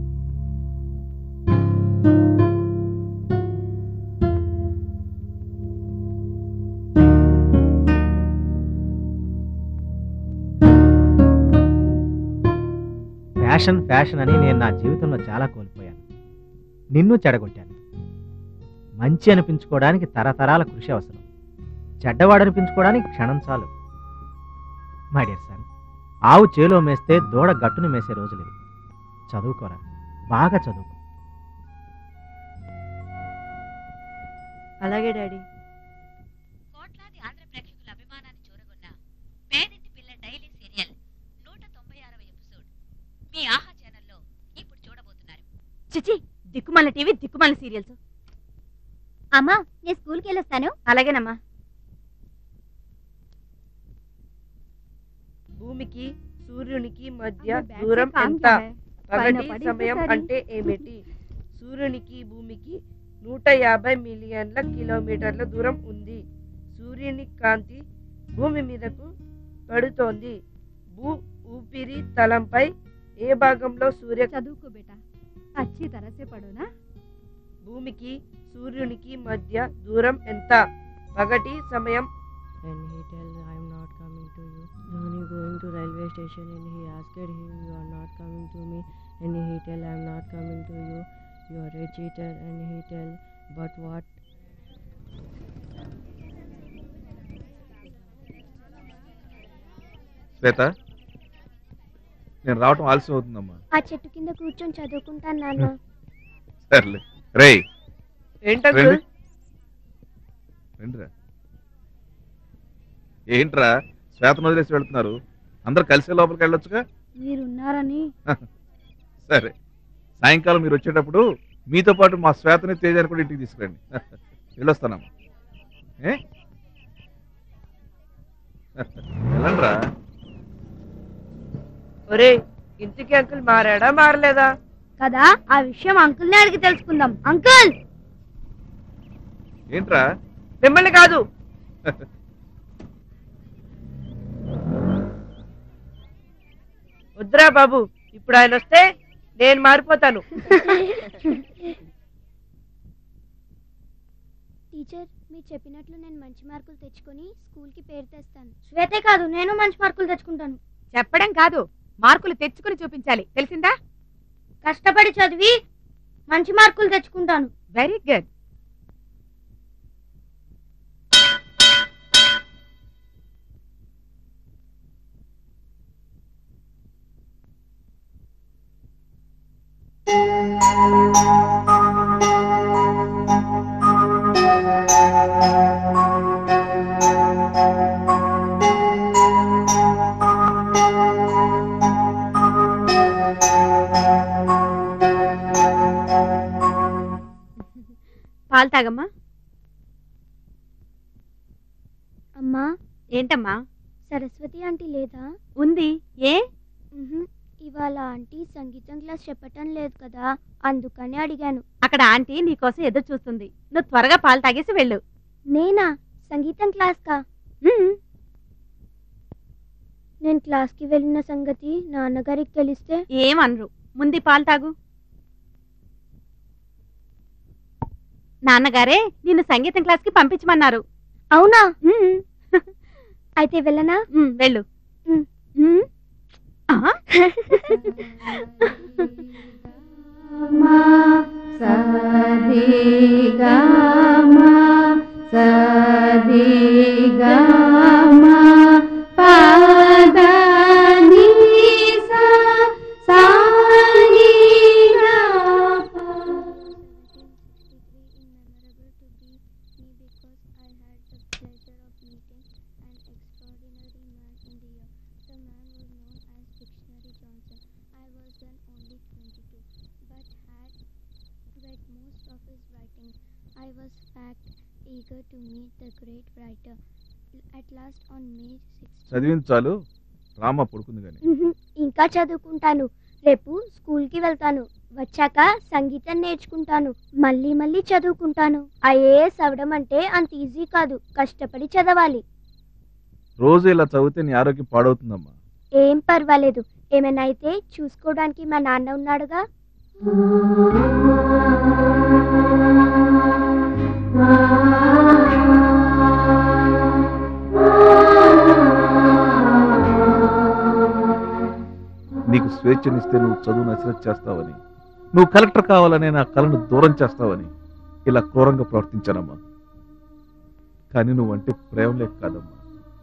Speaker 2: ఫ్యాషన్ ఫ్యాషన్ అని నేను నా జీవితంలో చాలా కోల్పోయాను నిన్ను చెడగొట్టాను మంచి అనిపించుకోవడానికి తరతరాల కృషి అవసరం చెడ్డవాడు అనిపించుకోవడానికి క్షణం చాలు మై డియర్ సన్ ఆవు చేలో మేస్తే దూడ గట్టును మేసే రోజులు ఇవి చదువుకోరా బాగా చదువుకో
Speaker 8: అలాగే డాడీ
Speaker 3: కోట్లాది ఆంధ్ర ప్రేక్షకుల అభిమానాన్ని చూరగొన్న పేదింటి పిల్ల డైలీ సీరియల్ నూట తొంభై ఆరవ ఎపిసోడ్ మీ ఆహా ఛానల్లో ఇప్పుడు చూడబోతున్నారు
Speaker 7: చిచి దిక్కుమాల టీవీ దిక్కుమాల సీరియల్స్
Speaker 9: అమ్మా నేను స్కూల్కి వెళ్ళొస్తాను
Speaker 7: అలాగేనమ్మా
Speaker 8: భూమికి సూర్యునికి మధ్య
Speaker 9: అబ్బే, బ్యాటరీ
Speaker 8: దూరం
Speaker 9: కామ్
Speaker 8: ఎంత
Speaker 9: క్యా హై?
Speaker 8: పగటి
Speaker 9: పైన పడింది
Speaker 8: సమయం
Speaker 9: సరి.
Speaker 8: అంటే ఏమిటి సూర్యునికి భూమికి నూట యాభై మిలియన్ల కిలోమీటర్ల దూరం ఉంది సూర్యుని కాంతి భూమి మీదకు పడుతోంది భూ ఊపిరి తలంపై ఏ భాగంలో సూర్య
Speaker 9: చదువుకో బేటా అచ్చి తరసే పడోనా
Speaker 8: భూమికి సూర్యునికి మధ్య దూరం ఎంత పగటి సమయం
Speaker 14: And he tells, I am not coming to you. Johnny going to railway station and he asked him, you are not coming to me. And he tell, I am not coming to you. You are a cheater. And he tell, but what?
Speaker 6: శ్వేత నేను రావటం ఆలస్యం అవుతుందమ్మా
Speaker 9: ఆ చెట్టు కింద కూర్చొని చదువుకుంటాను నాన్న
Speaker 6: సర్లే రేయ్
Speaker 8: ఏంటంకుల్
Speaker 6: రండి రండిరా ఏంట్రా శ్వేతను వదిలేసి వెళ్తున్నారు అందరు కలిసే లోపలికి వెళ్ళొచ్చుగా
Speaker 9: మీరున్నారని
Speaker 6: సరే సాయంకాలం మీరు వచ్చేటప్పుడు మీతో పాటు మా శ్వేతని తేజాన్ని కూడా ఇంటికి తీసుకురండి వెళ్ళొస్తానమ్మా ఏ వెళ్ళండిరా
Speaker 8: ఒరే ఇంటికి అంకుల్ మారాడా మారలేదా
Speaker 9: కదా ఆ విషయం అంకుల్ని అడిగి తెలుసుకుందాం అంకుల్
Speaker 6: ఏంట్రా
Speaker 8: మిమ్మల్ని కాదు వద్దురా బాబు ఇప్పుడు ఆయన వస్తే నేను మారిపోతాను
Speaker 9: టీచర్ మీరు చెప్పినట్లు నేను మంచి మార్కులు తెచ్చుకొని స్కూల్కి పేరు తెస్తాను శ్వేతే కాదు నేను మంచి మార్కులు తెచ్చుకుంటాను
Speaker 7: చెప్పడం కాదు మార్కులు తెచ్చుకుని చూపించాలి తెలిసిందా
Speaker 9: కష్టపడి చదివి మంచి మార్కులు తెచ్చుకుంటాను
Speaker 7: వెరీ గుడ్ పాలు తాగమ్మా
Speaker 9: అమ్మా
Speaker 7: ఏంటమ్మా
Speaker 9: సరస్వతి ఆంటీ లేదా
Speaker 7: ఉంది ఏ
Speaker 9: ఉహుం, ఇవాళ ఆంటీ సంగీతం క్లాస్ చెప్పటం లేదు కదా అందుకని అడిగాను
Speaker 7: అక్కడ ఆంటీ నీకోసం ఎదురు చూస్తుంది నువ్వు త్వరగా పాలు తాగేసి వెళ్ళు
Speaker 9: నేనా సంగీతం క్లాస్ కా నేను క్లాస్కి వెళ్ళిన సంగతి నాన్నగారికి తెలిస్తే
Speaker 7: ఏమనరు ముందు ఈ పాలు తాగు నాన్నగారే నిన్ను సంగీతం క్లాస్ కి పంపించమన్నారు
Speaker 9: అవునా అయితే వెళ్ళనా
Speaker 7: వెళ్ళు
Speaker 9: ఉమ్.
Speaker 7: ఉమ్. ఆ?
Speaker 9: I was fact eager to meet the great writer. At last on May 6th.
Speaker 6: చదివింది చాలు రామ పడుకుంది కానీ
Speaker 9: ఉహుం, ఇంకా చదువుకుంటాను రేపు స్కూల్కి వెళ్తాను వచ్చాక సంగీతం నేర్చుకుంటాను మళ్ళీ మళ్ళీ చదువుకుంటాను ఐఏఎస్ అవడం అంటే అంత ఈజీ కాదు కష్టపడి చదవాలి
Speaker 6: రోజు ఇలా చదివితే నీ ఆరోగ్యం పాడవుతుందమ్మా
Speaker 9: ఏం పర్వాలేదు ఏమైనా అయితే చూసుకోవడానికి మా నాన్న ఉన్నాడుగా
Speaker 6: నీకు స్వేచ్ఛనిస్తే నువ్వు చదువు నశనం చేస్తావని నువ్వు కలెక్టర్ కావాలనే నా కళను దూరం చేస్తావని ఇలా క్రూరంగా ప్రవర్తించానమ్మా కానీ నువ్వంటే ప్రేమ లేక కాదమ్మా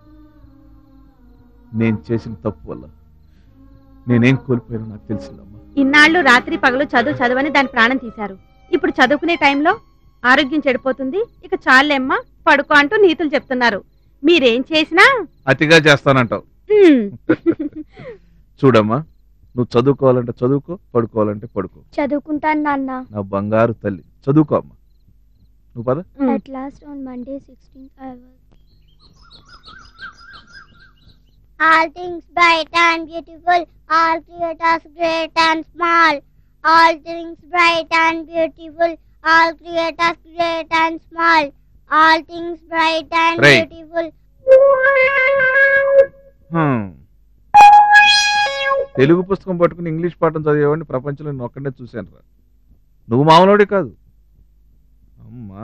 Speaker 6: నేను చేసిన తప్పు వల్ల నేనేం కోల్పోయానో నాకు తెలిసిందమ్మా
Speaker 7: ఇన్నాళ్ళు రాత్రి పగలు చదువు చదవని దాని ప్రాణం తీశారు ఇప్పుడు చదువుకునే టైంలో ఆరోగ్యం చెడిపోతుంది ఇక చాలేమ్మా పడుకో అంటూ నీతులు చెప్తున్నారు మీరేం చేసినా
Speaker 6: అతిగా చేస్తానంటావు
Speaker 7: ఉమ్,
Speaker 6: చూడమ్మా నువ్వు చదువుకోవాలంటే చదువుకో పడుకోవాలంటే పడుకో
Speaker 9: చదువుకుంటాను నాన్న
Speaker 6: నా బంగారు తల్లి చదువుకో అమ్మా నువ్వు పద
Speaker 9: At last on Monday 16th I was
Speaker 15: All things bright and beautiful, all creators great and small. All things bright and beautiful, all creators great and small. All things bright and
Speaker 6: Right.
Speaker 15: beautiful.
Speaker 6: హ్మ్. తెలుగు పుస్తకం పట్టుకుని English పాఠం చదివేవాడిని ప్రపంచంలో నేను ఒక్కడే చూశాను రా నువ్వు మామూలుడి కాదు అమ్మా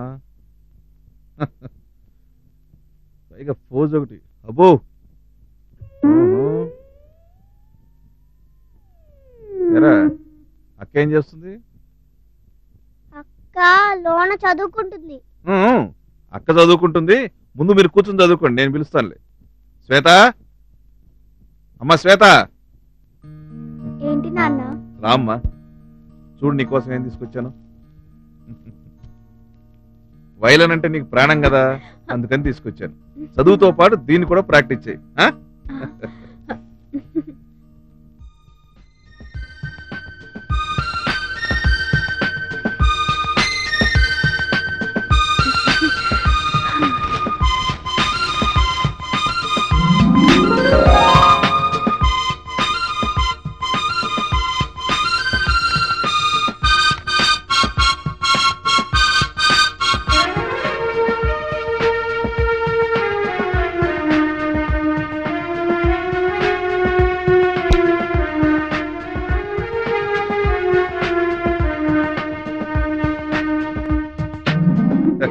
Speaker 6: పైగా ఫోజ్ ఒకటి అబ్బో ఊహు. ఎరా అక్క ఏం చేస్తుంది
Speaker 15: అక్క లోన చదువుకుంటుంది
Speaker 6: ఊహు. అక్క చదువుకుంటుంది ముందు మీరు కూర్చొని చదువుకోండి నేను పిలుస్తానులే శ్వేత అమ్మా శ్వేత
Speaker 9: ఏంటి నాన్న
Speaker 6: రామ్మా చూడు నీకోసం ఏం తీసుకొచ్చాను వైలన్ అంటే నీకు ప్రాణం కదా అందుకని తీసుకొచ్చాను చదువుతో పాటు దీన్ని కూడా ప్రాక్టీస్ చేయి ఆ?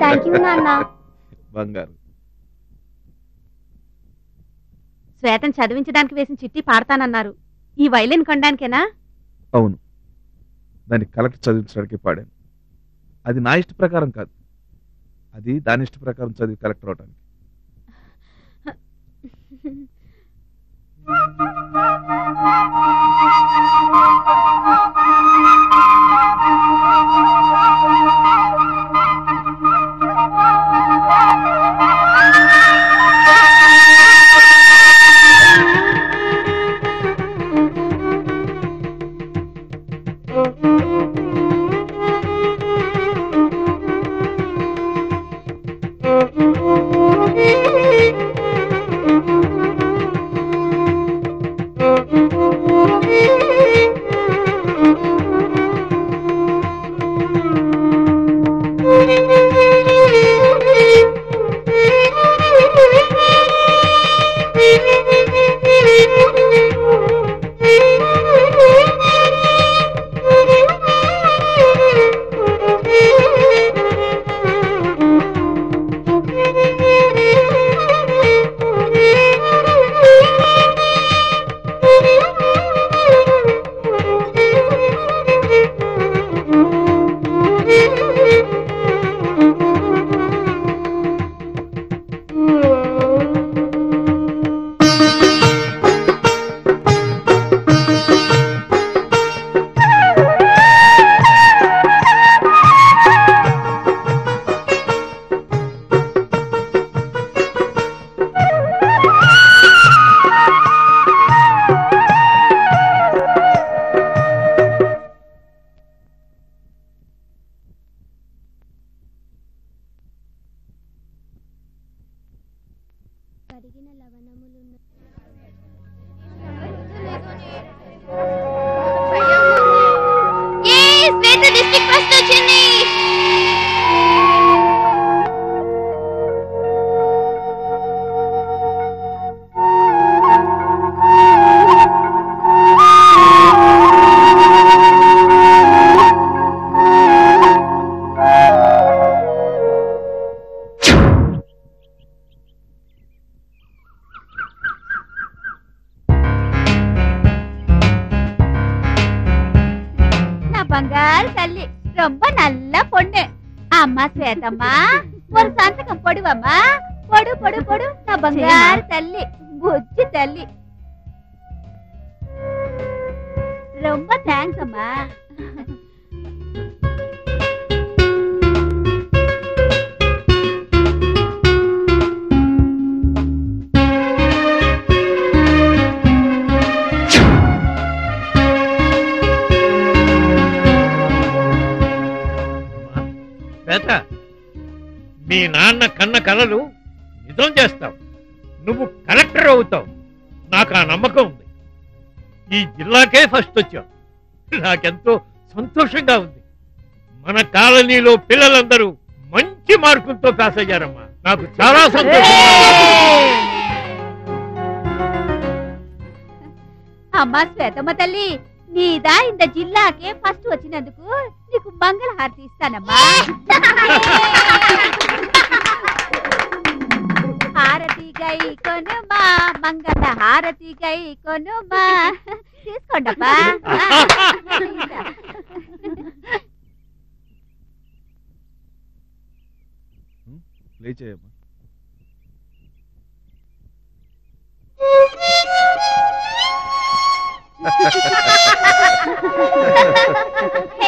Speaker 15: థ్యాంక్ యూ నాన్న
Speaker 6: బంగారు
Speaker 7: శ్వేతను చదివించడానికి వేసిన చిట్టి పాడతానన్నారు ఈ వైలిన్ కొనడానికేనా
Speaker 6: అవును దాన్ని కలెక్ట్ చదివించడానికి పాడాను అది నా ఇష్ట ప్రకారం కాదు అది దాని ఇష్ట ప్రకారం చదివి కలెక్టర్ అవడానికి
Speaker 15: కరిగిన లవణములున్న
Speaker 3: శ్వేత డిస్ట్రిక్ట్ ఫస్ట్ వచ్చింది నా బంగారు తల్లి ரொம்ப நல்ல பொண்ணு అమ్మా శ్వేతమ్మా ஒரு సంతకం పొడువమ్మా పొడు పొడు పొడు నా బంగారు తల్లి బుజ్జి తల్లి ரொம்ப థ్యాంక్స్ అమ్మా
Speaker 4: శ్వేత మీ నాన్న కన్న కలలు నిజం చేస్తావు నువ్వు కలెక్టర్ అవుతావు నాకు ఆ నమ్మకం ఉంది ఈ జిల్లాకే ఫస్ట్ వచ్చావు నాకెంతో సంతోషంగా ఉంది మన కాలనీలో పిల్లలందరూ మంచి మార్కులతో పాస్ అయ్యారమ్మా నాకు చాలా సంతోషం
Speaker 3: అమ్మా శ్వేతమ్మ తల్లి నీదా ఇంత జిల్లాకే ఫస్ట్ వచ్చినందుకు నీకు మంగళ హారతి ఇస్తానమ్మా హారతి గై కొనుమా మంగళ హారతి గై కొనుమా తీసుకోండమ్మా
Speaker 6: ప్లే చేయమ్మా
Speaker 3: హే